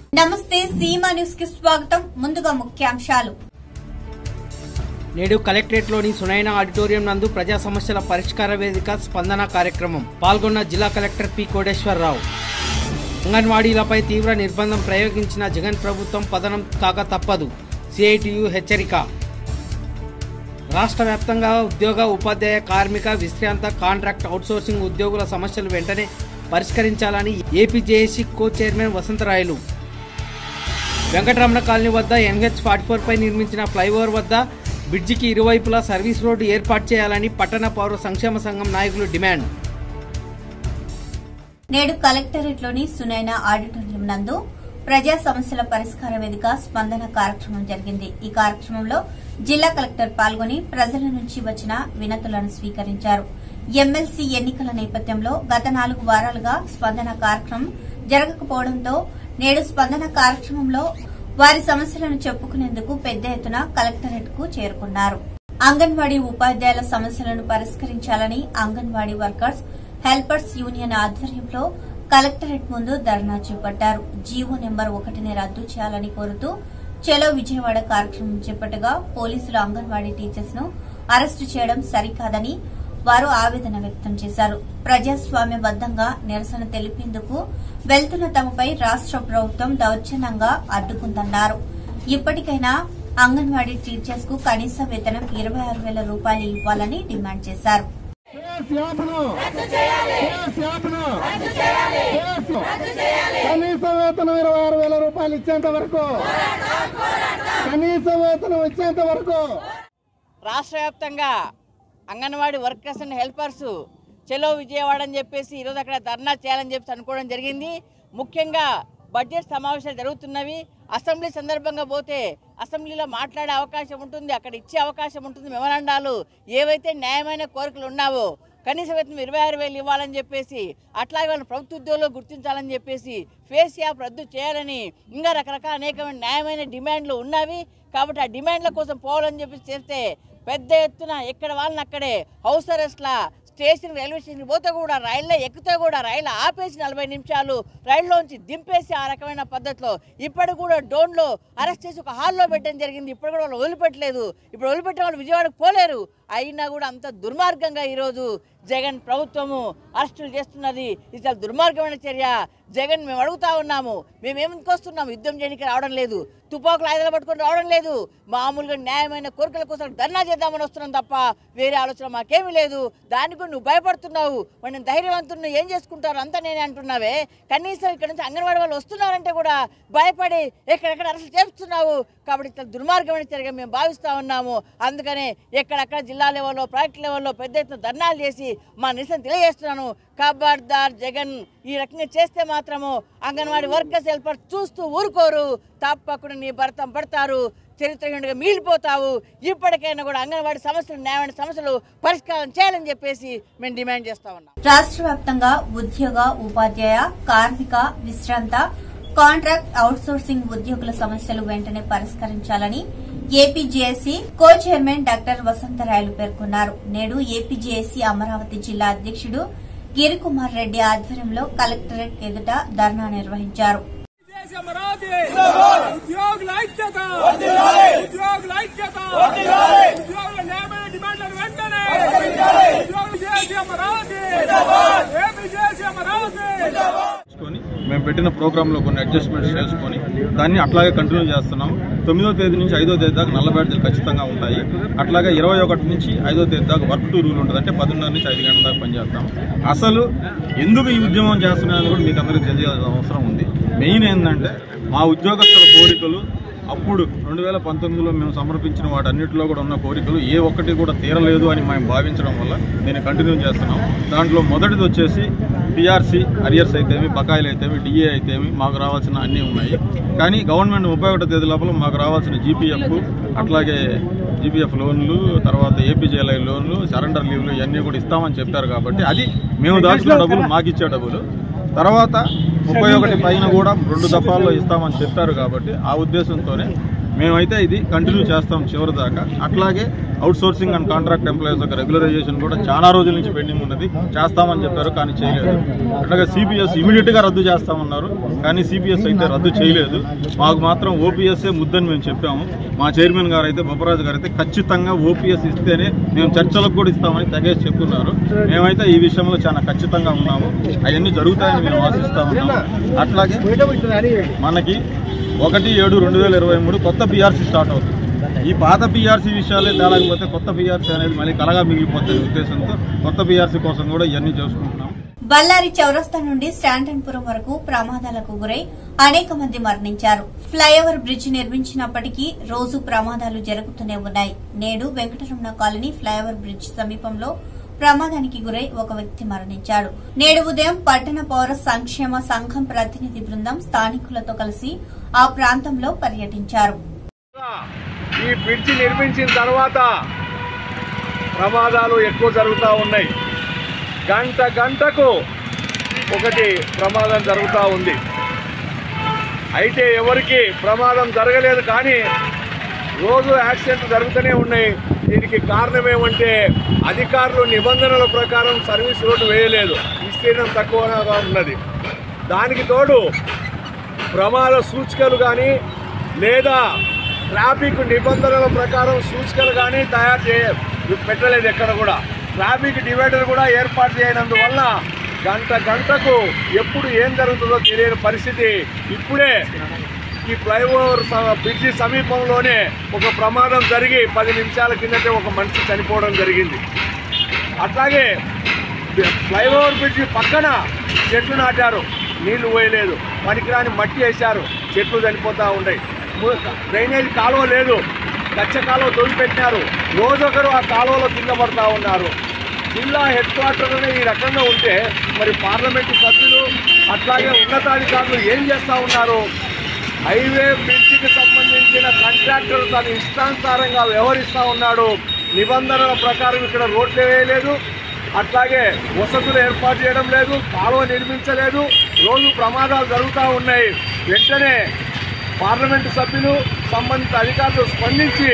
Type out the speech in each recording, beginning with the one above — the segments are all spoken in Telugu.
నమస్తే సీమా న్యూస్ కి స్వాగతం ముందుగా ముఖ్యాంశాలు నేడు కలెక్టరేట్లోని సునైన ఆడిటోరియం నందు ప్రజా సమస్యల పరిష్కార వేదిక స్పందన కార్యక్రమం పాల్గొన్న జిల్లా కలెక్టర్ పి కోటేశ్వరరావు అంగన్వాడీలపై తీవ్ర నిర్బంధం ప్రయోగించిన జగన్ ప్రభుత్వం పతనం కాక తప్పదు సిఐటియు హెచ్చరిక రాష్ట్ర వ్యాప్తంగా ఉద్యోగ ఉపాధ్యాయ కార్మిక విశ్రాంత కాంట్రాక్ట్ అవుట్సోర్సింగ్ ఉద్యోగుల సమస్యలు వెంటనే పరిష్కరించాలని APJAC co chairman Vasantharayalu Venkataramana colony వద్ద ఎన్హెచ్ ఫార్టీ ఫోర్ పై నిర్మించిన ఫ్లైఓవర్ వద్ద బ్రిడ్జికి ఇరువైపులా సర్వీస్ రోడ్డు ఏర్పాటు చేయాలని పట్టణ పౌర సంక్షేమ సంఘం నాయకులు డిమాండ్ నేడు కలెక్టరేట్ లోని సునైన ఆడిటోరియం నందు ప్రజా సమస్యల పరిష్కార వేదిక స్పందన కార్యక్రమం జరిగింది ఈ కార్యక్రమంలో జిల్లా కలెక్టర్ పాల్గొని ప్రజల నుంచి వచ్చిన వినతులను స్వీకరించారు ఎమ్మెల్సీ ఎన్నికల నేపథ్యంలో గత నాలుగు వారాలుగా స్పందన కార్యక్రమం జరగకపోవడంతో నేడు స్పందన కార్యక్రమంలో వారి సమస్యలను చెప్పుకునేందుకు పెద్ద ఎత్తున కలెక్టరేట్ కు చేరుకున్నారు అంగన్వాడీ ఉపాధ్యాయుల సమస్యలను పరిష్కరించాలని అంగన్వాడీ వర్కర్స్ హెల్పర్స్ యూనియన్ ఆధ్వర్యంలో కలెక్టరేట్ ముందు ధర్నా చేపట్టారు జీవో నెంబర్ ఒకటిని రద్దు చేయాలని కోరుతూ చలో విజయవాడ కార్యక్రమం చేపట్టగా పోలీసులు అంగన్వాడీ టీచర్స్ ను అరెస్టు చేయడం సరికాదని వారు ఆవేదన వ్యక్తం చేశారు ప్రజాస్వామ్యబద్దంగా నిరసన తెలిపేందుకు వెళ్తున్న తమపై రాష్ట ప్రభుత్వం దౌర్జన్యంగా అడ్డుకుందన్నారు ఇప్పటికైనా అంగన్వాడీ టీచర్స్ కు కనీస వేతనం ఇరవై ఆరు వేల రూపాయలు ఇవ్వాలని డిమాండ్ చేశారు కేఎస్ యాప్ను కేఎస్ యాప్ను కేఎస్ కనీస వేతనం ఇరవై ఆరు వేల రూపాయలు ఇచ్చేంత వరకు కనీస వేతనం ఇచ్చేంత వరకు రాష్ట్ర వ్యాప్తంగా అంగన్వాడీ వర్కర్స్ అండ్ హెల్పర్స్ చెలో విజయవాడ అని చెప్పేసి ఈరోజు అక్కడ ధర్నా చేయాలని చెప్పి అనుకోవడం జరిగింది ముఖ్యంగా బడ్జెట్ సమావేశాలు జరుగుతున్నవి అసెంబ్లీ సందర్భంగా పోతే అసెంబ్లీలో మాట్లాడే అవకాశం ఉంటుంది అక్కడ ఇచ్చే అవకాశం ఉంటుంది మెమరాండాలు ఏవైతే న్యాయమైన కోరికలు ఉన్నావో కనీస వేతనం ఇరవై ఆరు వేలు ఇవ్వాలని చెప్పేసి అట్లాగే వాళ్ళని ప్రభుత్వ ఉద్యోగులు గుర్తించాలని చెప్పేసి ఫేస్ యాప్ రద్దు చేయాలని ఇంకా రకరకాల అనేకమైన న్యాయమైన డిమాండ్లు ఉన్నవి కాబట్టి ఆ డిమాండ్ల కోసం పోవాలని చెప్పి చేస్తే పెద్ద ఎత్తున ఎక్కడ వాళ్ళని అక్కడే హౌస్ అరెస్ట్లా స్టేషన్ రైల్వే స్టేషన్ పోతే కూడా రైల్లో ఎక్కితే కూడా రైలు ఆపేసి నలభై నిమిషాలు రైల్లోంచి దింపేసి ఆ రకమైన పద్ధతిలో ఇప్పటికి కూడా డోన్లో అరెస్ట్ చేసి ఒక హాల్లో పెట్టడం జరిగింది ఇప్పుడు కూడా వాళ్ళు వదిలిపెట్టలేదు ఇప్పుడు వదిలిపెట్టే వాళ్ళు విజయవాడకు పోలేరు అయినా కూడా అంత దుర్మార్గంగా ఈరోజు జగన్ ప్రభుత్వము అరెస్టులు చేస్తున్నది ఇది చాలా దుర్మార్గమైన చర్య జగన్ మేము అడుగుతా ఉన్నాము మేము ఏమికి వస్తున్నాము యుద్ధం చేయడానికి రావడం లేదు తుపాకులు ఆయుధాలు పట్టుకొని రావడం లేదు మామూలుగా న్యాయమైన కోరికల కోసం ధర్నా చేద్దామని వస్తున్నాం తప్ప వేరే ఆలోచన మాకేమీ లేదు దానికి కూడా నువ్వు భయపడుతున్నావు మరి నేను ధైర్యవంతున్నా ఏం చేసుకుంటారు అంతా నేనే అంటున్నావే కనీసం ఇక్కడ నుంచి అంగన్వాడీ వాళ్ళు వస్తున్నారంటే కూడా భయపడి ఎక్కడెక్కడ అరెస్ట్ చేస్తున్నావు కాబట్టి చాలా దుర్మార్గమైన చర్యగా మేము భావిస్తా ఉన్నాము అందుకనే ఎక్కడెక్కడ జిల్లా లెవెల్లో ప్రాజెక్ట్ లెవెల్లో పెద్ద ఎత్తున ధర్నాలు చేసి మా నిరసన తెలియజేస్తున్నాను ఖబర్దార్ జగన్ ఈ రకంగా చేస్తే మాత్రము అంగన్వాడీ వర్కర్స్ హెల్పర్ చూస్తూ ఊరుకోరు తప్పకుండా నీ భర్తం పడతారు చరిత్రహీనుడిగా మిగిలిపోతావు ఇప్పటికైనా కూడా అంగన్వాడీ సమస్యలు న్యాయమైన సమస్యలు పరిష్కారం చేయాలని చెప్పేసి మేము డిమాండ్ చేస్తా ఉన్నాం రాష్ట్ర వ్యాప్తంగా ఉద్యోగ ఉపాధ్యాయ కార్మిక విశ్రాంత కాంట్రాక్ట్ అవుట్సోర్సింగ్ ఉద్యోగుల సమస్యలు వెంటనే పరిష్కరించాలని APJAC co chairman doctor Vasantharayalu పేర్కొన్నారు నేడు ఏపీజేఏసీ అమరావతి జిల్లా అధ్యక్షుడు గిరికుమార్ రెడ్డి ఆధ్వర్యంలో కలెక్టరేట్ ఎదుట ధర్నా నిర్వహించారు దేశ అమరావతి ఉద్యోగుల ఐక్యత ఉద్యోగుల ఐక్యత ఉద్యోగుల న్యాయమైన డిమాండ్లను వెంటనే ఉద్యోగులు చేసి అమరావతి ఏపీ చేసి అమరావతి చేసుకొని మేము పెట్టిన ప్రోగ్రాంలో కొన్ని అడ్జస్ట్మెంట్స్ చేసుకొని దాన్ని అట్లాగే కంటిన్యూ చేస్తున్నాం తొమ్మిదో తేదీ నుంచి ఐదో తేదీ దాకా నల్ల బ్యాడ్జీలు ఖచ్చితంగా ఉంటాయి అట్లాగే ఇరవై ఒకటి నుంచి ఐదో తేదీ దాకా వర్క్ టు రూల్ ఉంటుంది అంటే పదిన్నర నుంచి ఐదు గంటల దాకా పనిచేస్తాం అసలు ఎందుకు ఈ ఉద్యమం చేస్తున్నారని కూడా మీకు అందరికీ తెలియాల్సిన అవసరం ఉంది మెయిన్ ఏంటంటే మా ఉద్యోగస్తుల కోరికలు అప్పుడు రెండు వేల పంతొమ్మిదిలో మేము సమర్పించిన వాటన్నిటిలో కూడా ఉన్న కోరికలు ఏ ఒక్కటి కూడా తీరలేదు అని మేము భావించడం వల్ల నేను కంటిన్యూ చేస్తున్నాం దాంట్లో మొదటిది వచ్చేసి పిఆర్సీ అరియర్స్ అయితేమి బకాయిలు అయితేమి డిఏ అయితేమి మాకు రావాల్సిన అన్నీ ఉన్నాయి కానీ గవర్నమెంట్ ముప్పై ఒకటో తేదీ లోపల మాకు రావాల్సిన జీపీఎఫ్ అట్లాగే జీపీఎఫ్ లోన్లు తర్వాత ఏపీజేఎల్ఐ లోన్లు సరెండర్ లీవ్లు ఇవన్నీ కూడా ఇస్తామని చెప్పారు కాబట్టి అది మేము దాచుకున్న డబ్బులు మాకు ఇచ్చే డబ్బులు తర్వాత ముప్పై ఒకటి పైన కూడా రెండు దఫాల్లో ఇస్తామని చెప్పారు కాబట్టి ఆ ఉద్దేశంతోనే మేమైతే ఇది కంటిన్యూ చేస్తాం చివరి దాకా అట్లాగే outsourcing and contract employees యొక్క రెగ్యులరైజేషన్ కూడా చాలా రోజుల నుంచి పెండింగ్ ఉన్నది చేస్తామని చెప్పారు కానీ చేయలేదు అట్లాగే సిపిఎస్ ఇమీడియట్ గా రద్దు చేస్తామన్నారు కానీ సిపిఎస్ అయితే రద్దు చేయలేదు మాకు మాత్రం ఓపీఎస్ఏ ముద్దని మేము చెప్పాము మా చైర్మన్ గారు అయితే బొప్పరాజు గారు అయితే ఖచ్చితంగా ఓపీఎస్ ఇస్తేనే మేము చర్చలకు కూడా ఇస్తామని తెగేసి చెప్తున్నారు మేమైతే ఈ విషయంలో చాలా ఖచ్చితంగా ఉన్నాము అవన్నీ జరుగుతాయని మేము ఆశిస్తా ఉన్నాము అట్లాగే మనకి ఒకటి ఏడు రెండు వేల ఇరవై మూడు కొత్త పిఆర్సీ స్టార్ట్ అవుతుంది ఈ పాత పిఆర్సీ విషయాలే తేలకపోతే కొత్త పిఆర్సీ అనేది మళ్ళీ కలగా మిగిలిపోతుంది ఉద్దేశంతో కొత్త పిఆర్సీ కోసం కూడా ఇవన్నీ చేసుకుంటున్నాం బళ్ళారి చౌరస్తా నుండి స్టాంటన్పురం వరకు ప్రమాదాలకు గురై అనేక మంది మరణించారు ఫ్లైఓవర్ బ్రిడ్జ్ నిర్మించినప్పటికీ రోజు ప్రమాదాలు జరుగుతూనే ఉన్నాయి నేడు వెంకటరమణ కాలనీ ఫ్లైఓవర్ బ్రిడ్జ్ సమీపంలో ప్రమాదానికి గురై ఒక వ్యక్తి మరణించాడు నేడు ఉదయం పట్టణ పౌర సంక్షేమ సంఘం ప్రతినిధి బృందం స్థానికులతో కలిసి ఆ ప్రాంతంలో పర్యటించారు ఈ బ్రిడ్జి నిర్మించిన తర్వాత ప్రమాదాలు ఎక్కువ జరుగుతూ ఉన్నాయి గంట గంటకు ఒకటి ప్రమాదం జరుగుతూ ఉంది అయితే ఎవరికి ప్రమాదం జరగలేదు కానీ రోజు యాక్సిడెంట్ జరుగుతూనే ఉన్నాయి దీనికి కారణం ఏమంటే అధికారులు నిబంధనల ప్రకారం సర్వీస్ రోడ్డు వేయలేదు విస్తీర్ణం తక్కువగా ఉన్నది దానికి తోడు ప్రమాద సూచికలు కానీ లేదా ట్రాఫిక్ నిబంధనల ప్రకారం సూచికలు కానీ తయారు చేయ పెట్టలేదు ఎక్కడ కూడా ట్రాఫిక్ డివైడర్ కూడా ఏర్పాటు చేయనందువల్ల గంట గంటకు ఎప్పుడు ఏం జరుగుతుందో తెలియని పరిస్థితి ఇప్పుడే ఈ ఫ్లైఓవర్ స- బ్రిడ్జి సమీపంలోనే ఒక ప్రమాదం జరిగి పది నిమిషాల కిందటే ఒక మనిషి చనిపోవడం జరిగింది అట్లాగే ఫ్లైఓవర్ బ్రిడ్జి పక్కన చెట్లు నాటారు నీళ్లు పోయలేదు పనికిరాని మట్టి వేశారు చెట్లు చనిపోతూ ఉన్నాయి ము- డ్రైనేజ్ కాలువ లేదు గచ్చ కాలువ తొలిపెట్టినారు రోజొకరు ఆ కాలువలో కింద పడతా ఉన్నారు జిల్లా హెడ్ క్వార్టర్లోనే ఈ రకంగా ఉంటే మరి పార్లమెంటు సభ్యులు అట్లాగే ఉన్నతాధికారులు ఏం చేస్తూ ఉన్నారు హైవే బ్రిడ్జికి సంబంధించిన కాంట్రాక్టర్ తన ఇష్టానుసారంగా వ్యవహరిస్తూ ఉన్నాడు నిబంధనల ప్రకారం ఇక్కడ రోడ్లు వేయలేదు అట్లాగే వసతులు ఏర్పాటు చేయడం లేదు కాలువ నిర్మించలేదు రోజు ప్రమాదాలు జరుగుతూ ఉన్నాయి వెంటనే పార్లమెంటు సభ్యులు సంబంధిత అధికారులు స్పందించి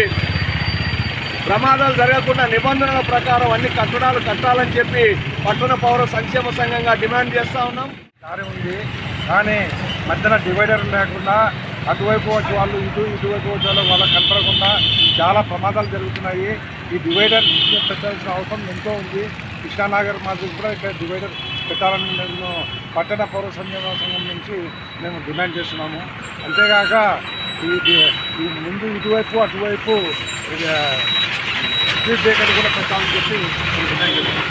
ప్రమాదాలు జరగకుండా నిబంధనల ప్రకారం అన్ని కట్టడాలు కట్టాలని చెప్పి పట్టణ పౌర సంక్షేమ సంఘంగా డిమాండ్ చేస్తా ఉన్నాం దారి ఉంది కానీ మధ్యన డివైడర్ లేకుండా అటువైపు వచ్చే వాళ్ళు ఇటు ఇటువైపు వచ్చే వాళ్ళు వాళ్ళకి కనపడకుండా చాలా ప్రమాదాలు జరుగుతున్నాయి ఈ డివైడర్ పెట్టాల్సిన అవసరం ఎంతో ఉంది కృష్ణానగర్ మాది కూడా ఇక్కడ డివైడర్ పెట్టాలని మేము పట్టణ పౌర సంక్షేమ సంఘం నుంచి మేము డిమాండ్ చేస్తున్నాము అంతేగాక ఈ డి- ఈ ముందు ఇటువైపు అటువైపు ఇది, స్పీడ్ బ్రేకర్ కూడా పెట్టాలని చెప్పి మేము డిమాండ్ చేస్తున్నాము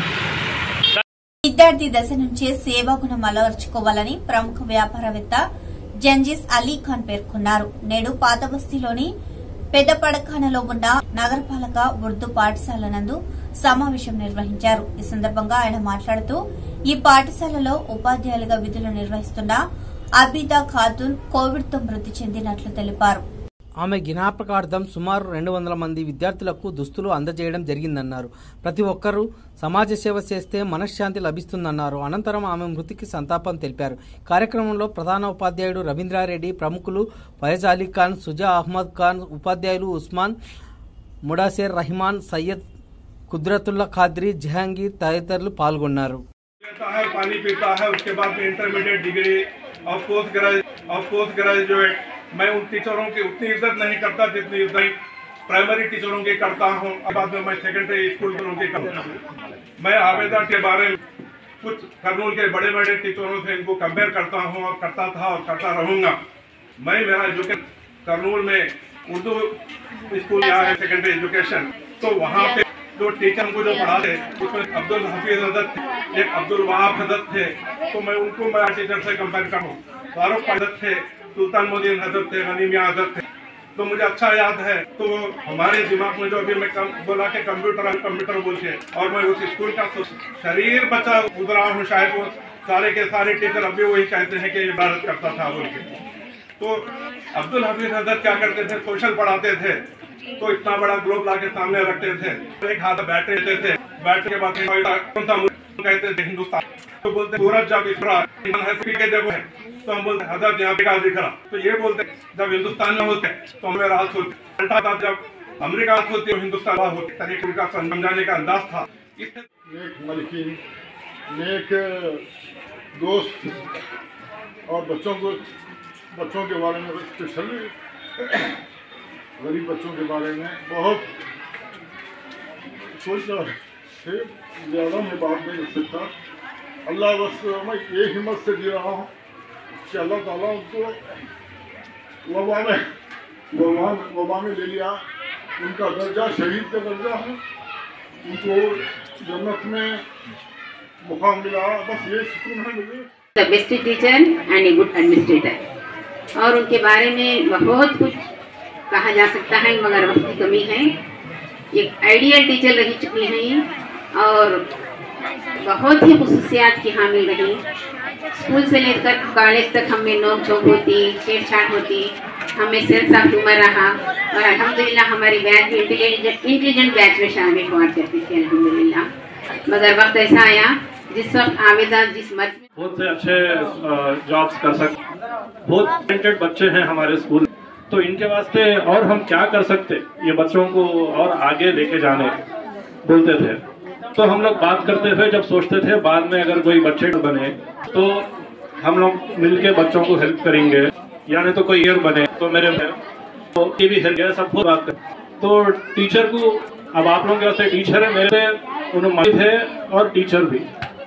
విద్యార్థి దశ నుంచే సేవాగుణం అలవర్చుకోవాలని ప్రముఖ వ్యాపారవేత్త జంజిస్ అలీ ఖాన్ పేర్కొన్నారు నేడు పాతబస్తీలోని పెద్దపడఖానలో ఉన్న నగరపాలక ఉర్దూ పాఠశాల నందు సమావేశం నిర్వహించారు ఈ సందర్భంగా ఆయన మాట్లాడుతూ ఈ పాఠశాలలో ఉపాధ్యాయులుగా విధులు నిర్వహిస్తున్న అబిదా ఖాతున్ కోవిడ్ తో మృతి చెందినట్లు తెలిపారు ఆమె జ్ఞాపకార్థం సుమారు రెండు వందల మంది విద్యార్థులకు దుస్తులు అందజేయడం జరిగిందన్నారు ప్రతి ఒక్కరూ సమాజ సేవ చేస్తే మనశ్శాంతి లభిస్తుందన్నారు అనంతరం ఆమె మృతికి సంతాపం తెలిపారు కార్యక్రమంలో ప్రధాన ఉపాధ్యాయుడు రవీంద్రారెడ్డి ప్రముఖులు ఫయజ్ అలీ ఖాన్ సుజా అహ్మద్ ఖాన్ ఉపాధ్యాయులు ఉస్మాన్ ముడాసేర్ రహిమాన్ సయ్యద్ కుద్రతుల్లా ఖాద్రీ జహాంగీర్ తదితరులు పాల్గొన్నారు लेता है पानी पीता है उसके बाद में इंटरमीडिएट डिग्री और पोस्ट ग्रेजुएट और पोस्ट ग्रेजुएट मैं उन टीचरों की उतनी इज्जत नहीं करता जितनी इज्जत प्राइमरी टीचरों की करता हूँ और बाद में मैं सेकेंडरी स्कूल टीचरों की करता हूँ मैं आवेदन के बारे में कुछ कर्नूल के बड़े बड़े टीचरों से इनको कंपेयर करता हूँ और करता था और करता रहूंगा मैं मेरा एजुकेशन कर्नूल में उर्दू स्कूल यहाँ है सेकेंडरी एजुकेशन तो वहाँ पे जो टीचर को जो पढ़ाते उसमें अब्दुल हफीज हजरत थे एक अब्दुल वहाब हजरत थे तो मैं उनको मेरा टीचर से कंपेयर करूँ फारूक हजरत थे सुल्तान मोदीन हजरत थे गनी मियाँ हजरत थे तो मुझे अच्छा याद है तो हमारे दिमाग में जो अभी मैं कम, बोला कि कंप्यूटर कंप्यूटर बोलते और मैं उस स्कूल का तो शरीर बचा गुजरा हूँ शायद वो सारे के सारे टीचर अभी वही कहते हैं कि इबादत करता था बोल के तो अब्दुल हफीज हजरत क्या करते थे सोशल पढ़ाते थे तो इतना बड़ा ग्लोब लाके सामने रखते थे एक हाथ बैठे रहते थे बैठने के बाद कौन सा मुल्क कहते थे हिंदुस्तान तो बोलते सूरज जब इफरा है के जगह है तो हम बोलते हजरत यहाँ पे का दिख रहा तो ये बोलते जब हिंदुस्तान में होते तो हमें रात होते घंटा था जब अमेरिका होती है हिंदुस्तान होती तरीके का समझाने का अंदाज था इस नेक मलकिन नेक दोस्त और बच्चों को बच्चों के बारे में स्पेशली गरीब बच्चों के बारे में बहुत सोच रहा थे ज़्यादा मैं बात नहीं कर सकता अल्लाह बस मैं ये हिम्मत से जी रहा हूँ कि अल्लाह ताला उनको वबा में वबा में वबा में ले लिया उनका दर्जा शहीद का दर्जा है उनको जन्नत में मुकाम मिला बस ये सुकून है मुझे the best teacher and a good administrator और उनके बारे में बहुत कुछ कहा जा सकता है मगर वक्त की कमी है एक आइडियल टीचर रह चुकी हैं और बहुत ही खसूसियात की हामिल रही स्कूल से लेकर कॉलेज तक हमें नोक झोंक होती छेड़छाड़ होती हमें सेंस ऑफ ह्यूमर रहा और अल्हम्दुलिल्लाह हमारी बैच में इंटेलिजेंट इंटेलिजेंट बैच में शामिल हुआ करती थी अल्हम्दुलिल्लाह मगर वक्त ऐसा आया जिस वक्त आवेदन जिस मर्ज में बहुत से अच्छे जॉब्स कर सकते बहुत टैलेंटेड बच्चे हैं हमारे स्कूल तो इनके वास्ते और हम क्या कर सकते ये बच्चों को और आगे लेके जाने बोलते थे तो हम लोग बात करते थे जब सोचते थे बाद में अगर कोई बच्चे बने तो हम लोग मिलके बच्चों को हेल्प करेंगे या नहीं तो कोई ईयर बने तो मेरे में तो ये भी हेल्प सब बहुत बात कर तो टीचर को अब आप लोगों के वास्ते टीचर है मेरे उन्होंने मालिक है और टीचर भी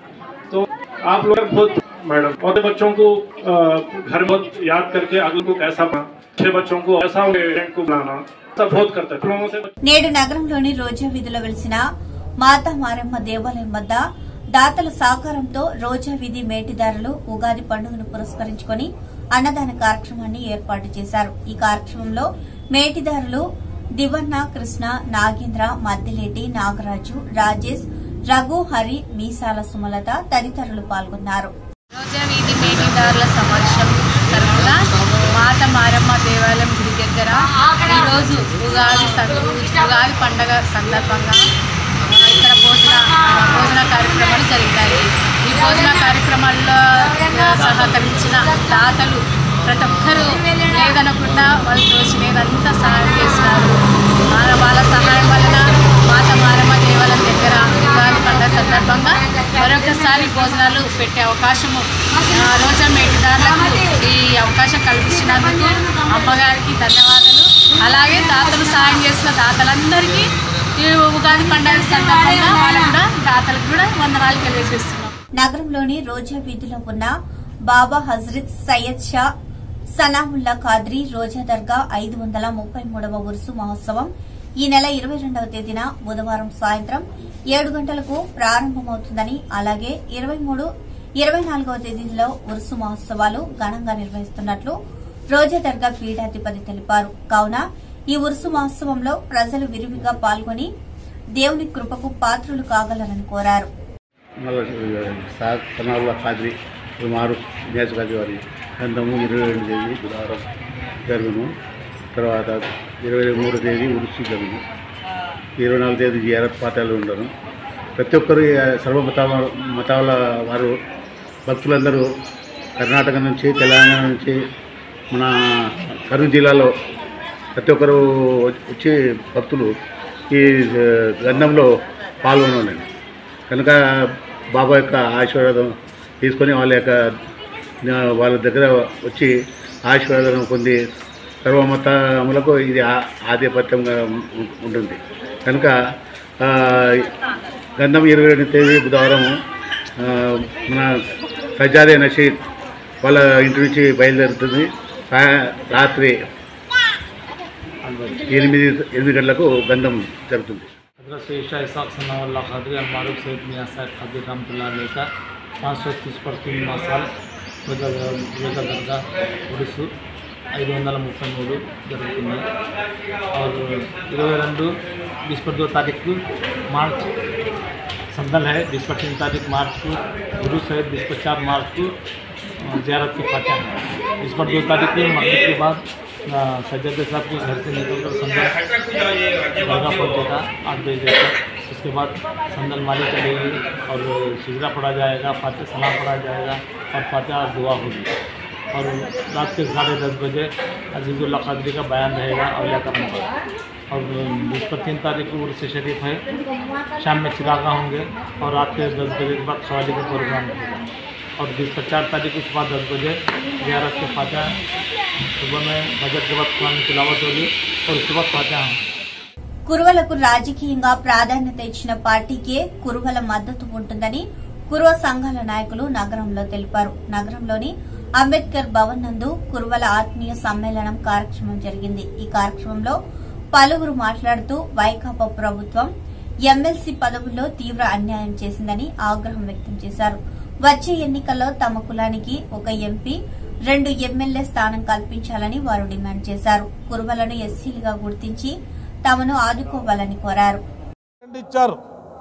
तो आप लोग बहुत मैडम और बच्चों को अ, घर में बहुत याद करके आगे को कैसा बना अच्छे बच्चों को ऐसा टैलेंट को बनाना सब बहुत करते हैं लोगों से నేడు నగరంలోని రోజా వీధిలో వెలిసిన మాతా మారమ్మ దేవాలయం వద్ద దాతల సహకారంతో రోజా వీధి మేటిదారులు ఉగాది పండుగను పురస్కరించుకొని అన్నదాన కార్యక్రమాన్ని ఏర్పాటు చేశారు ఈ కార్యక్రమంలో మేటిదారులు దివన్న కృష్ణ నాగేంద్ర మద్దిలేటి నాగరాజు రాజేష్ రఘు హరి మీసాల సుమలత తదితరులు పాల్గొన్నారు రోజా వీధి మేటిదారుల సమక్షం తరఫున మాత మారమ్మ దేవాలయం గుడి దగ్గర ఈరోజు ఉగాది సం- ఉగాది పండగ సందర్భంగా ఆ, ఇక్కడ భోజన ఆ, భోజన కార్యక్రమాలు జరిగాయి ఈ భోజన కార్యక్రమాల్లో ఆ, సహకరించిన దాతలు ప్రతి ఒక్కరూ లేదనకుండా వాళ్ళు తోచినేదంతా సహాయం చేసినారు వాళ్ళ వాళ్ళ సహాయం వలన మాత మారమ్మ దేవాలయం దగ్గర ఉగాది పండుగ సందర్భంగా మరొకసారి భోజనాలు పెట్టే అవకాశము ఆ, రోజా మేటిదారులకు ఈ అవకాశం కల్పించినందుకు అమ్మగారికి ధన్యవాదాలు అలాగే దాతలు సాయం చేసిన దాతలందరికీ ఈ ఉగాది పండుగ సందర్భంగా వాళ్ళకు కూడా దాతలకు కూడా వందనాలు తెలియజేస్తున్నాం నగరంలోని రోజా వీధిలో ఉన్న బాబా హజరత్ సయ్యద్ షా సనాముల్లా ఖాద్రీ రోజా దర్గా ఐదు వందల ముప్పై మూడవ ఉరుసు మహోత్సవం ఈ నెల ఇరవై రెండవ తేదీన బుధవారం సాయంత్రం ఏడు గంటలకు ప్రారంభమవుతుందని అలాగే ఇరవై మూడు ఇరవై నాలుగవ తేదీలో ఉరుసు మహోత్సవాలు ఘనంగా నిర్వహిస్తున్నట్లు రోజా దర్గా పీఠాధిపతి తెలిపారు కావున ఈ ఉరుసు మహోత్సవంలో ప్రజలు విరివిగా పాల్గొని దేవుని కృపకు పాత్రులు కాగలరని కోరారు మళ్ళీ సార్ సనాల్లా ఖాద్రి మారు మ్యాచ్ ఖాద్రి వారి గంధము ఇరవై రెండు తేదీ బుధవారం జరుగును తర్వాత ఇరవై మూడో తేదీ ఉరుసు జరుగును ఇరవై నాలుగు తేదీ జిఆర్ఎఫ్ పాఠాలు ఉండను ప్రతి ఒక్కరు ఈ సర్వ మతాల మతాల వారు భక్తులందరూ కర్ణాటక నుంచి తెలంగాణ నుంచి మన కర్నూలు జిల్లాలో ప్రతి ఒక్కరు వచ్చి భక్తులు ఈ ఆ, గంధంలో పాల్గొనాలండి కనుక బాబా యొక్క ఆశీర్వాదం తీసుకొని వాళ్ళ యొక్క ఆ, వాళ్ళ దగ్గర వచ్చి ఆశీర్వాదం పొంది సర్వమతములకు ఇది ఆ- ఆధిపత్యంగా ఉం- ఉంటుంది కనుక ఆ, గంధం ఇరవై రెండు తేదీ బుధవారం ఆ, మన సజ్జాదే నషీద్ వాళ్ళ ఇంటి నుంచి బయలుదేరుతుంది సా- రాత్రి ఎనిమిది ఎనిమిది గంటలకు గంధం జరుగుతుంది हजरत से ईशा इसाक सनावल्ला खादरी अलमारूफ सैद मियाँ साहब खादिर रहमतुल्लाह अलैह का पाँच सौ तीस पर तीन మాసాలు రోజా రోజా దర్గా ఉడుసు ఐదు వందల ముప్పై మూడు జరుగుతుంది और ఇరవై రెండు बीस पर दो तारीख को मार्च संदल है बीस पर तीन तारीख मार्च को उर्स है बीस पर चार मार्च को जियारत की फातह है बीस पर दो तारीख को मस्जिद के बाद अ, सज्जद साहब के घर से निकलकर संदल दरगाह पहुँचेगा आठ बजे तक उसके बाद संदल माली चलेगी और सिजरा पढ़ा जाएगा फातह सलाम पढ़ा जाएगा और फातह और दुआ होगी और रात के साढ़े दस बजे अजीज़ुल्ला कदरी का बयान रहेगा अवलिया करने का और जिस पर तीन तारीख को उर्स शरीफ है शाम में चिरागा होंगे और रात के दस बजे के बाद सवाली का प्रोग्राम होगा और जिस पर चार तारीख को सुबह दस बजे ग्यारह के फाजा सुबह में बजट के बाद कुरान की तिलावत होगी और उसके बाद फाजा होंगे కురువలకు రాజకీయంగా ప్రాధాన్యత ఇచ్చిన పార్టీకే కురువల మద్దతు ఉంటుందని కురువ సంఘాల నాయకులు నగరంలో తెలిపారు నగరంలోని అంబేద్కర్ భవన్ నందు కురువల ఆత్మీయ సమ్మేళనం కార్యక్రమం జరిగింది ఈ కార్యక్రమంలో పలువురు మాట్లాడుతూ వైకాపా ప్రభుత్వం ఎమ్మెల్సీ పదవుల్లో తీవ్ర అన్యాయం చేసిందని ఆగ్రహం వ్యక్తం చేశారు వచ్చే ఎన్నికల్లో తమ కులానికి ఒక ఎంపీ రెండు ఎమ్మెల్యే స్థానం కల్పించాలని వారు డిమాండ్ చేశారు కురువలను ఎస్సీలుగా గుర్తించి తమను ఆదుకోవాలని కోరారు ఇచ్చారు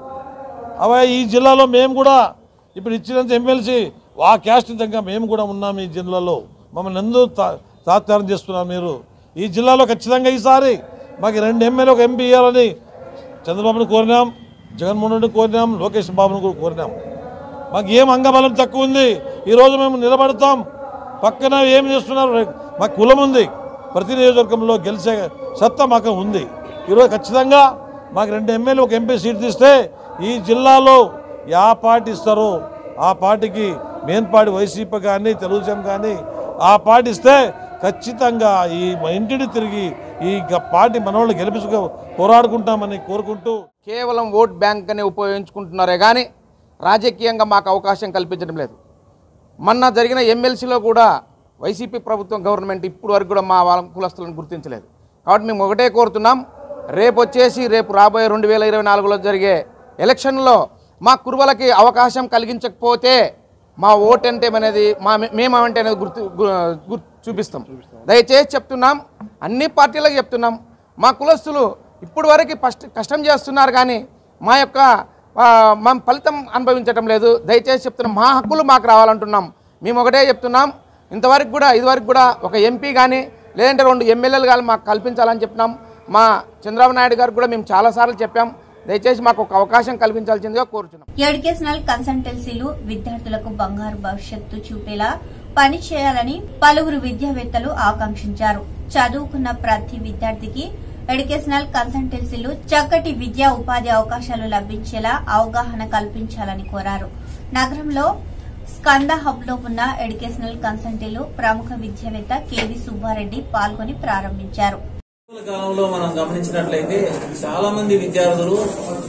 అవే ఈ జిల్లాలో మేము కూడా ఇప్పుడు ఇచ్చినంత ఎమ్మెల్సీ ఆ క్యాస్ట్ విధంగా మేము కూడా ఉన్నాం ఈ జిల్లాలో మమ్మల్ని ఎందుకు తా- తాత్సారం చేస్తున్నారు మీరు ఈ జిల్లాలో ఖచ్చితంగా ఈసారి మాకు రెండు ఎమ్మెల్యే ఒక ఎంపీ ఇవ్వాలని చంద్రబాబును కోరినాం జగన్మోహన్ రెడ్డి కోరినాం లోకేష్ బాబును కూడా కోరినాం మాకు ఏం అంగబలం తక్కువ ఉంది ఈరోజు మేము నిలబడతాం పక్కన ఏం చేస్తున్నారు మాకు కులం ఉంది ప్రతి నియోజకవర్గంలో గెలిచే సత్తా మాకు ఉంది ఈరోజు ఖచ్చితంగా మాకు రెండు ఎమ్మెల్యే ఒక ఎంపీ సీట్ తీస్తే ఈ జిల్లాలో యా పార్టీ ఇస్తారో ఆ పార్టీకి మెయిన్ పార్టీ వైసీపీ కానీ తెలుగుదేశం కానీ ఆ పార్టీ ఇస్తే ఖచ్చితంగా ఈ ఇంటిని తిరిగి ఈ గ- పార్టీ మనవాళ్ళు గెలిపించుకో పోరాడుకుంటామని కోరుకుంటూ కేవలం ఓట్ బ్యాంక్ అనే ఉపయోగించుకుంటున్నారే కానీ రాజకీయంగా మాకు అవకాశం కల్పించడం లేదు మొన్న జరిగిన ఎమ్మెల్సీలో కూడా వైసీపీ ప్రభుత్వం గవర్నమెంట్ ఇప్పుడు వరకు కూడా మా వాళ్ళ కులస్తులను గుర్తించలేదు కాబట్టి మేము ఒకటే కోరుతున్నాం రేపు వచ్చేసి రేపు రాబోయే రెండు వేల ఇరవై నాలుగులో జరిగే ఎలక్షన్లో మా కురువలకి అవకాశం కలిగించకపోతే మా ఓట్ అంటే అనేది మా మేమంటే అనేది గుర్తు గు- గుర్తు చూపిస్తాం దయచేసి చెప్తున్నాం అన్ని పార్టీలకు చెప్తున్నాం మా కులస్తులు ఇప్పుడు వరకు ఫస్ట్ కష్టం చేస్తున్నారు కానీ మా యొక్క ఆ, మా ఫలితం అనుభవించటం లేదు దయచేసి చెప్తున్నాం మా హక్కులు మాకు రావాలంటున్నాం మేము ఒకటే చెప్తున్నాం ఇంతవరకు కూడా ఇదివరకు కూడా ఒక ఎంపీ కానీ లేదంటే రెండు ఎమ్మెల్యేలు కానీ మాకు కల్పించాలని చెప్తున్నాం మా చంద్రబాబు నాయుడు గారు కూడా మేము చాలాసార్లు చెప్పాం దయచేసి మాకు ఒక అవకాశం కల్పించాల్సిందిగా కోరుచున్నాం ఎడ్యుకేషనల్ కన్సల్టెన్సీలు విద్యార్థులకు బంగారు భవిష్యత్తు చూపేలా పని చేయాలని పలువురు విద్యావేత్తలు ఆకాంక్షించారు చదువుకున్న ప్రతి విద్యార్థికి ఎడ్యుకేషనల్ కన్సల్టెన్సీలు చక్కటి విద్యా ఉపాధి అవకాశాలు లభించేలా అవగాహన కల్పించాలని కోరారు నగరంలో స్కంద హబ్ లో ఉన్న ఎడ్యుకేషనల్ కన్సల్టెంట్లు ప్రముఖ విద్యావేత్త కెవి సుబ్బారెడ్డి పాల్గొని ప్రారంభించారు ఇటీవల కాలంలో మనం గమనించినట్లయితే చాలా మంది విద్యార్థులు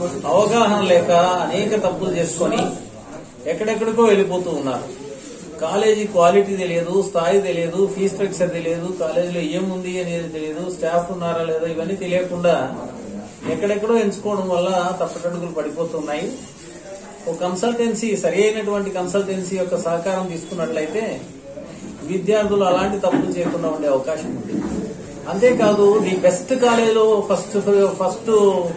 అవగాహన లేక అనేక తప్పులు చేసుకొని ఎక్కడెక్కడికో వెళ్ళిపోతూ ఉన్నారు కాలేజీ క్వాలిటీ తెలియదు స్థాయి తెలియదు ఫీజు స్ట్రక్చర్ తెలియదు కాలేజీలో ఏముంది అనేది తెలియదు స్టాఫ్ ఉన్నారా లేదా ఇవన్నీ తెలియకుండా ఎక్కడెక్కడో ఎంచుకోవడం వల్ల తప్పటడుగులు పడిపోతున్నాయి ఒక కన్సల్టెన్సీ సరి అయినటువంటి కన్సల్టెన్సీ యొక్క సహకారం తీసుకున్నట్లయితే విద్యార్థులు అలాంటి తప్పులు చేయకుండా ఉండే అవకాశం ఉంది అంతేకాదు ది బెస్ట్ కాలేజీలో ఫస్ట్ ఫస్ట్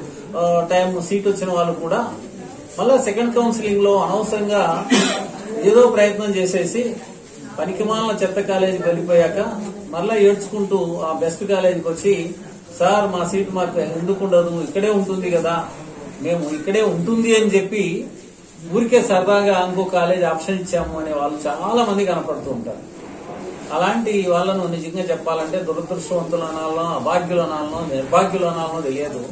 టైం సీట్ వచ్చిన వాళ్ళు కూడా మళ్ళా సెకండ్ కౌన్సిలింగ్ లో అనవసరంగా ఏదో ప్రయత్నం చేసేసి పనికిమాలిన చెత్త కాలేజీకి వెళ్ళిపోయాక మళ్ళా ఏడ్చుకుంటూ ఆ బెస్ట్ కాలేజీకి వచ్చి సార్ మా సీట్ మాకు ఎందుకు ఉండదు ఇక్కడే ఉంటుంది కదా మేము ఇక్కడే ఉంటుంది అని చెప్పి ఊరికే సరదాగా ఇంకో కాలేజ్ ఆప్షన్ ఇచ్చాము అనే వాళ్ళు చాలా మంది కనపడుతూ ఉంటారు అలాంటి వాళ్ళను నిజంగా చెప్పాలంటే దురదృష్టవంతులు అనాలనో అభాగ్యులు అనాలనో నిర్భాగ్యులు అనాలనో తెలియదు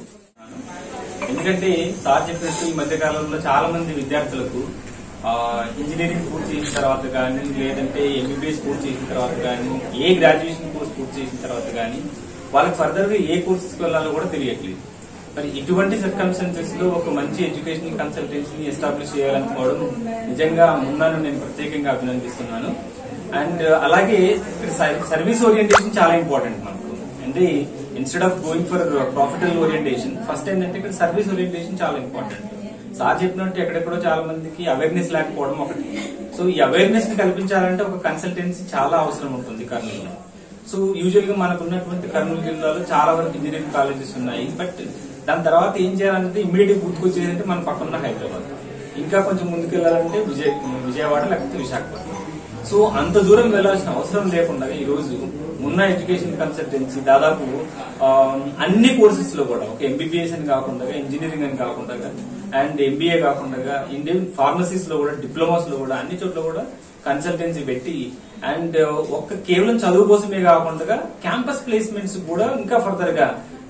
ఎందుకంటే సార్ చెప్పినట్టు ఈ మధ్య కాలంలో చాలా మంది విద్యార్థులకు ఆ, ఇంజనీరింగ్ పూర్తి చేసిన తర్వాత కానీ లేదంటే ఎంబీబీఎస్ పూర్తి చేసిన తర్వాత కానీ ఏ గ్రాడ్యుయేషన్ కోర్స్ పూర్తి చేసిన తర్వాత కానీ వాళ్ళకి ఫర్దర్ గా ఏ కోర్సెస్కి వెళ్ళాలో కూడా తెలియట్లేదు మరి ఇటువంటి సర్కమ్స్టెన్సెస్ లో ఒక మంచి ఎడ్యుకేషనల్ కన్సల్టెన్సీని ఎస్టాబ్లిష్ చేయాలనుకోవడం నిజంగా మున్నాను నేను ప్రత్యేకంగా అభినందిస్తున్నాను అండ్ అలాగే ఇక్కడ సర్వీస్ ఓరియంటేషన్ చాలా ఇంపార్టెంట్ మనకు అంటే instead of going for profitable orientation first ఏంటంటే ఇక్కడ సర్వీస్ ఓరియంటేషన్ చాలా ఇంపార్టెంట్ సార్ చెప్పినట్టు ఎక్కడెక్కడో చాలా మందికి అవేర్నెస్ లేకపోవడం ఒకటి సో ఈ అవేర్నెస్ ని కల్పించాలంటే ఒక కన్సల్టెన్సీ చాలా అవసరం ఉంటుంది కర్నూలులో సో యూజువల్ గా మనకు ఉన్నటువంటి కర్నూలు జిల్లాలో చాలా వరకు ఇంజనీరింగ్ కాలేజెస్ ఉన్నాయి బట్ దాని తర్వాత ఏం చేయాలంటే ఇమీడియట్ గుర్తుకొచ్చేదంటే మన పక్కన హైదరాబాద్ ఇంకా కొంచెం ముందుకు వెళ్ళాలంటే విజయ విజయవాడ లేకపోతే విశాఖపట్నం సో అంత దూరం వెళ్లాల్సిన అవసరం లేకుండా ఈ రోజు ఉన్న ఎడ్యుకేషన్ కన్సల్టెన్సీ దాదాపు ఆ, అన్ని కోర్సెస్ లో కూడా ఒక ఎంబీబీఎస్ అని కాకుండా ఇంజనీరింగ్ అని కాకుండా అండ్ ఎంబీఏ కాకుండా ఇండియన్ ఫార్మసీస్ లో కూడా డిప్లొమాస్ లో కూడా అన్ని చోట్ల కూడా కన్సల్టెన్సీ పెట్టి అండ్ ఒక్క కేవలం చదువు కోసమే కాకుండా క్యాంపస్ ప్లేస్మెంట్స్ కూడా ఇంకా ఫర్దర్ గా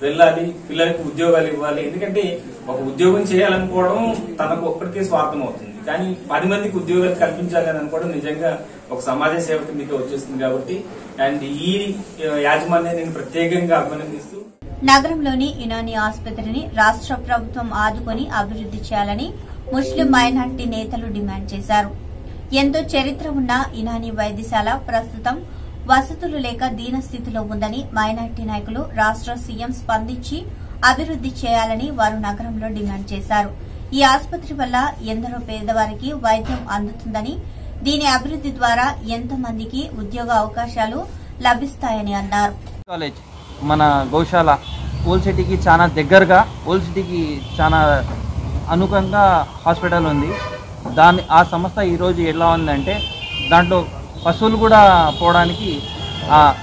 వెళ్ళాలి పిల్లలకి ఉద్యోగాలు ఇవ్వాలి ఎందుకంటే ఒక ఉద్యోగం చేయాలనుకోవడం తనకు ఒక్కడికే స్వార్థం అవుతుంది కానీ పది మందికి ఉద్యోగాలు కల్పించాలి అని అనుకోవడం నిజంగా ఒక సమాజ సేవ కిందకి వచ్చేస్తుంది కాబట్టి అండ్ ఈ ఆ, యాజమాన్యాన్ని నేను ప్రత్యేకంగా అభినందిస్తూ నగరంలోని యునాని ఆసుపత్రిని రాష్ట్ర ప్రభుత్వం ఆదుకొని అభివృద్ది చేయాలని ముస్లిం మైనార్టీ నేతలు డిమాండ్ చేశారు ఎంతో చరిత్ర ఉన్న ఇనానీ వైద్యశాల ప్రస్తుతం వసతులు లేక దీనస్థితిలో ఉందని మైనార్టీ నాయకులు రాష్ట్ర సీఎం స్పందించి అభివృద్ది చేయాలని వారు నగరంలో డిమాండ్ చేశారు ఈ ఆసుపత్రి వల్ల ఎందరో పేదవారికి వైద్యం అందుతుందని దీని అభివృద్ది ద్వారా ఎంతో మందికి ఉద్యోగ అవకాశాలు లభిస్తాయని అన్నారు కాలేజ్ మన గౌశాల ఓల్ సిటీకి చాలా దగ్గరగా ఓల్ సిటీకి చాలా అనుకంగా హాస్పిటల్ ఉంది దాని ఆ సంస్థ ఈరోజు ఎలా ఉందంటే దాంట్లో పశువులు కూడా పోవడానికి ఆ-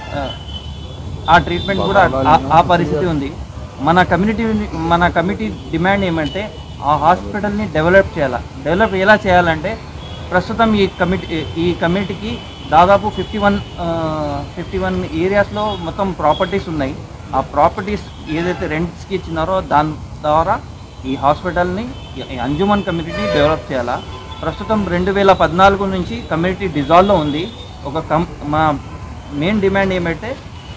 ఆ ట్రీట్మెంట్ కూడా ఆ- ఆ పరిస్థితి ఉంది మన కమ్యూనిటీ మన కమిటీ డిమాండ్ ఏమంటే ఆ హాస్పిటల్ని డెవలప్ చేయాలి డెవలప్ ఎలా చేయాలంటే ప్రస్తుతం ఈ కమిటీ ఈ కమిటీకి దాదాపు ఫిఫ్టీ వన్ ఫిఫ్టీ వన్ ఏరియాస్లో మొత్తం ప్రాపర్టీస్ ఉన్నాయి ఆ ప్రాపర్టీస్ ఏదైతే రెంట్స్కి ఇచ్చినారో దాని ద్వారా ఈ హాస్పిటల్ని ఈ అంజుమన్ కమ్యూనిటీ డెవలప్ చేయాలా ప్రస్తుతం రెండు వేల పద్నాలుగు నుంచి కమ్యూనిటీ డిజాల్వ్లో ఉంది ఒక కం మా మెయిన్ డిమాండ్ ఏమంటే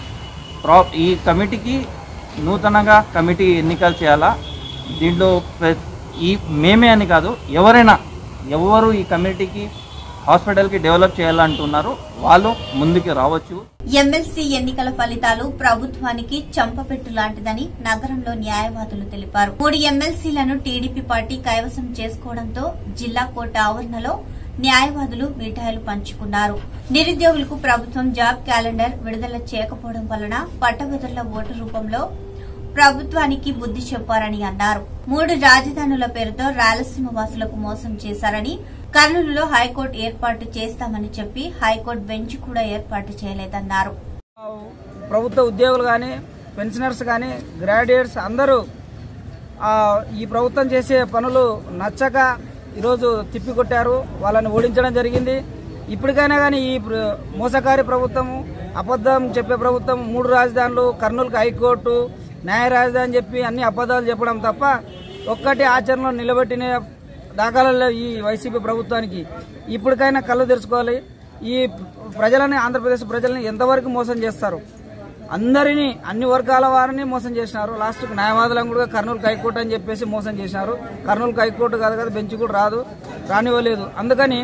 ప్రా ఈ కమిటీకి నూతనంగా కమిటీ ఎన్నికలు చేయాలా దీంట్లో ప్ర- ఈ మేమే అని కాదు ఎవరైనా ఎవరు ఈ కమిటీకి హాస్పిటల్కి డెవలప్ చేయాలంటున్నారు వాళ్ళు ముందుకు రావచ్చు ఎమ్మెల్సీ ఎన్నికల ఫలితాలు ప్రభుత్వానికి చంపపెట్టు లాంటిదని నగరంలో న్యాయవాదులు తెలిపారు మూడు ఎమ్మెల్సీలను టీడీపీ పార్టీ కైవసం చేసుకోవడంతో జిల్లా కోర్టు ఆవరణలో న్యాయవాదులు మిఠాయిలు పంచుకున్నారు నిరుద్యోగులకు ప్రభుత్వం జాబ్ క్యాలెండర్ విడుదల చేయకపోవడం వలన పట్టభద్రుల ఓటు రూపంలో ప్రభుత్వానికి బుద్ది చెప్పారని అన్నారు మూడు రాజధానుల పేరుతో రాయలసీమ వాసులకు మోసం చేశారని కర్నూలులో హైకోర్టు ఏర్పాటు చేస్తామని చెప్పి హైకోర్టు బెంచ్ కూడా ఏర్పాటు చేయలేదన్నారు ప్రభుత్వ ఉద్యోగులు కానీ పెన్షనర్స్ కానీ గ్రాడ్యుయేట్స్ అందరూ ఆ, ఈ ప్రభుత్వం చేసే పనులు నచ్చక ఈరోజు తిప్పికొట్టారు వాళ్ళని ఓడించడం జరిగింది ఇప్పటికైనా కానీ ఈ ప్ర- మోసకారి ప్రభుత్వము అబద్ధం చెప్పే ప్రభుత్వం మూడు రాజధానులు కర్నూలుకి హైకోర్టు న్యాయ రాజధాని చెప్పి అన్ని అబద్ధాలు చెప్పడం తప్ప ఒక్కటి ఆచరణలో నిలబెట్టిన దాఖలలో ఈ వైసీపీ ప్రభుత్వానికి ఇప్పటికైనా కళ్ళు తెరుచుకోవాలి ఈ ప్రజలని ఆంధ్రప్రదేశ్ ప్రజలని ఎంతవరకు మోసం చేస్తారు అందరినీ అన్ని వర్గాల వారిని మోసం చేసినారు లాస్ట్కి న్యాయవాదులను కూడా కర్నూలు హైకోర్టు అని చెప్పేసి మోసం చేసినారు కర్నూలు హైకోర్టు కాదు కదా బెంచ్ కూడా రాదు రానివ్వలేదు అందుకని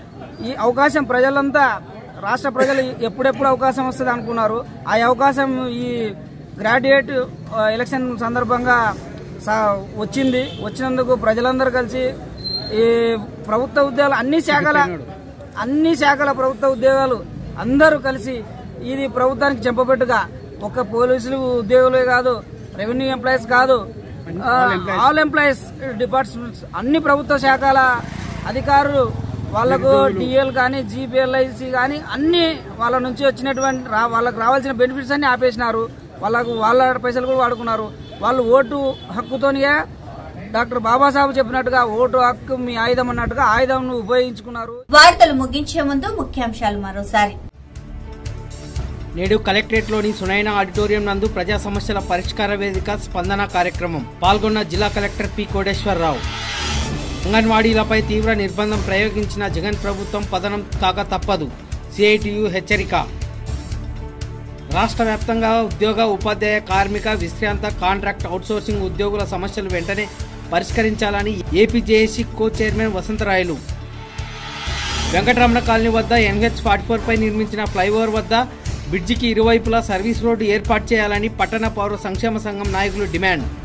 ఈ అవకాశం ప్రజలంతా రాష్ట్ర ప్రజలు ఎప్పుడెప్పుడు అవకాశం వస్తుంది అనుకున్నారు ఆ అవకాశం ఈ గ్రాడ్యుయేట్ ఆ, ఎలక్షన్ సందర్భంగా సా- వచ్చింది వచ్చినందుకు ప్రజలందరూ కలిసి ఈ ప్రభుత్వ ఉద్యోగాలు అన్ని శాఖల అన్ని శాఖల ప్రభుత్వ ఉద్యోగాలు అందరూ కలిసి ఇది ప్రభుత్వానికి చెంపబెట్టుగా ఒక పోలీసులు ఉద్యోగులే కాదు రెవెన్యూ ఎంప్లాయీస్ కాదు ఆ, ఆల్ ఎంప్లాయీస్ డిపార్ట్మెంట్స్ అన్ని ప్రభుత్వ శాఖల అధికారులు వాళ్ళకు డిఎల్ కానీ జీపీఎల్ఐసి కానీ అన్ని వాళ్ళ నుంచి వచ్చినటువంటి రా వాళ్ళకు రావాల్సిన బెనిఫిట్స్ అన్ని ఆపేసినారు వాళ్ళకు వాళ్ళ పైసలు కూడా వాడుకున్నారు వాళ్ళు ఓటు హక్కుతోనే డాక్టర్ బాబాసాహెబ్ చెప్పినట్టుగా ఓటు హక్కు మీ ఆయుధం అన్నట్టుగా ఆయుధం ఉపయోగించుకున్నారు వార్తలు ముగించే ముందు ముఖ్యాంశాలు మరోసారి నేడు కలెక్టరేట్లోని సునైన ఆడిటోరియం నందు ప్రజా సమస్యల పరిష్కార వేదిక స్పందన కార్యక్రమం పాల్గొన్న జిల్లా కలెక్టర్ పి కోటేశ్వరరావు అంగన్వాడీలపై తీవ్ర నిర్బంధం ప్రయోగించిన జగన్ ప్రభుత్వం పతనం కాక తప్పదు సిఐటియు హెచ్చరిక రాష్ట్ర వ్యాప్తంగా ఉద్యోగ ఉపాధ్యాయ కార్మిక విశ్రాంత కాంట్రాక్ట్ అవుట్సోర్సింగ్ ఉద్యోగుల సమస్యలు వెంటనే పరిష్కరించాలని APJAC co chairman Vasantharayalu Venkataramana colony వద్ద ఎన్హెచ్ ఫార్టీ ఫోర్ పై నిర్మించిన ఫ్లైఓవర్ వద్ద బ్రిడ్జికి ఇరువైపులా సర్వీస్ రోడ్డు ఏర్పాటు చేయాలని పట్టణ పౌర సంక్షేమ సంఘం నాయకులు డిమాండ్